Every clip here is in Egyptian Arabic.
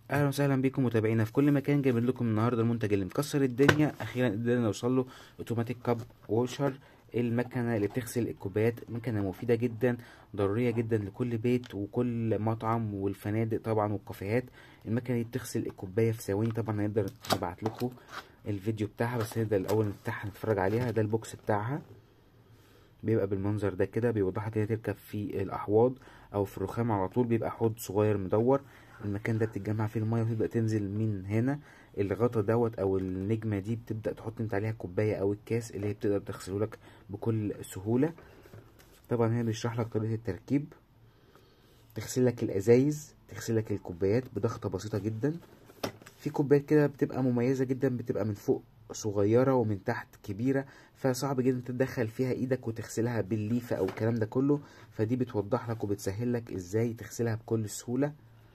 اهلا وسهلا بكم متابعينا في كل مكان جايب لكم النهارده المنتج اللي مكسر الدنيا اخيرا قدرنا نوصل له اوتوماتيك كاب ووشر المكنه اللي بتغسل الكوبايات مكنه مفيده جدا ضروريه جدا لكل بيت وكل مطعم والفنادق طبعا والكافيهات المكنه دي بتغسل الكوبايه في ثواني طبعا هنقدر نبعت لكم الفيديو بتاعها بس نبدا الاول نفتحها نتفرج عليها ده البوكس بتاعها بيبقى بالمنظر ده كده بيوضح لك تركب في الاحواض او في الرخام على طول بيبقى حوض صغير مدور المكان ده بتتجمع فيه الميه وتبدا تنزل من هنا الغطا دوت او النجمه دي بتبدا تحط انت عليها الكوبايه او الكاس اللي هي بتقدر تغسله لك بكل سهوله طبعا هنا بيشرح لك طريقه التركيب تغسل لك الازايز تغسل لك الكوبايات بضغطه بسيطه جدا في كوبايات كده بتبقى مميزه جدا بتبقى من فوق صغيره ومن تحت كبيره فصعب جدا تدخل فيها ايدك وتغسلها بالليفه او الكلام ده كله فدي بتوضح لك وبتسهل لك ازاي تغسلها بكل سهوله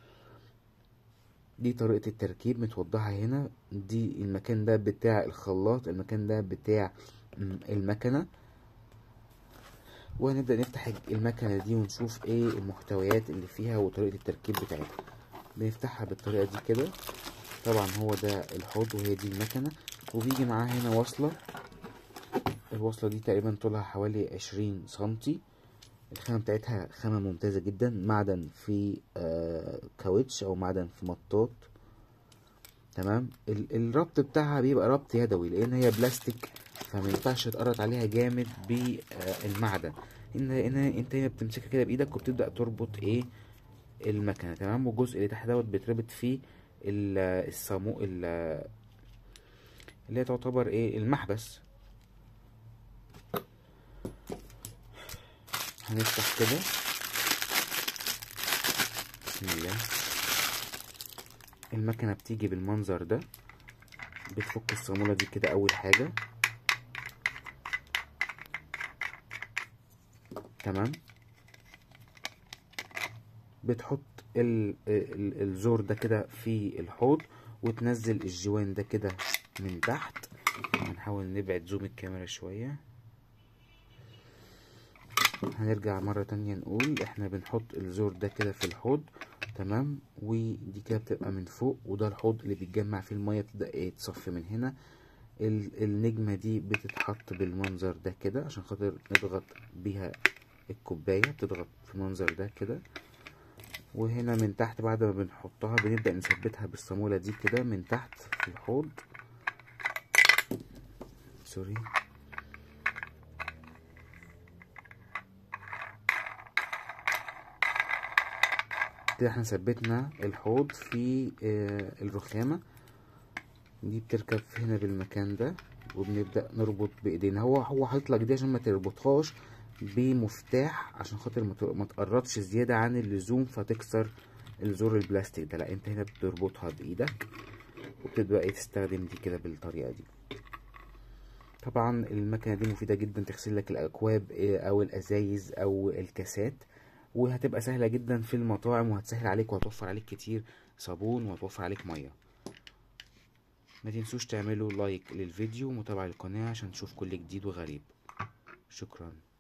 دي طريقة التركيب متوضحة هنا دي المكان ده بتاع الخلاط المكان ده بتاع المكنة وهنبدأ نفتح المكنة دي ونشوف ايه المحتويات اللي فيها وطريقة التركيب بتاعتها بنفتحها بالطريقة دي كده طبعا هو ده الحوض وهي دي المكنة وبيجي معاه هنا وصلة الوصلة دي تقريبا طولها حوالي عشرين سنتي الخامة بتاعتها خامة ممتازة جدا معدن في آه كاوتش او معدن في مطاط تمام الربط بتاعها بيبقى ربط يدوي لان هي بلاستيك فما ينفعش تقرط عليها جامد بالمعدن ان ان انت هنا بتمسكها كده بايدك وبتبدا تربط ايه المكنه تمام والجزء اللي تحت دوت بيتربط فيه الصامو اللي هي تعتبر ايه المحبس هنفتح كده بسم الله المكنة بتيجي بالمنظر ده بتفك الصامولة دي كده أول حاجة تمام بتحط ال ال الزور ده كده في الحوض وتنزل الجوان ده كده من تحت هنحاول نبعد زوم الكاميرا شويه هنرجع مرة تانية نقول احنا بنحط الزور ده كده في الحوض تمام ودي كده بتبقى من فوق وده الحوض اللي بيتجمع فيه المية بتبدأ ايه تصفي من هنا النجمة دي بتتحط بالمنظر ده كده عشان خاطر نضغط بيها الكوباية بتضغط في المنظر ده كده وهنا من تحت بعد ما بنحطها بنبدأ نثبتها بالصامولة دي كده من تحت في الحوض سوري كده احنا ثبتنا الحوض في اه الرخامة دي بتركب هنا بالمكان ده وبنبدأ نربط بايدينا هو هو حاطط دي عشان ما تربطهاش بمفتاح عشان خاطر ما تقربش زيادة عن اللزوم فتكسر الزور البلاستيك ده لا انت هنا بتربطها بايدك وبتبدأ ايه تستخدم دي كده بالطريقة دي طبعا المكنة دي مفيدة جدا تغسل لك الاكواب او الازايز او الكاسات وهتبقى سهلة جدا في المطاعم وهتسهل عليك وهتوفر عليك كتير صابون وهتوفر عليك مية ما تنسوش تعملوا لايك للفيديو ومتابعة للقناة عشان تشوف كل جديد وغريب شكرا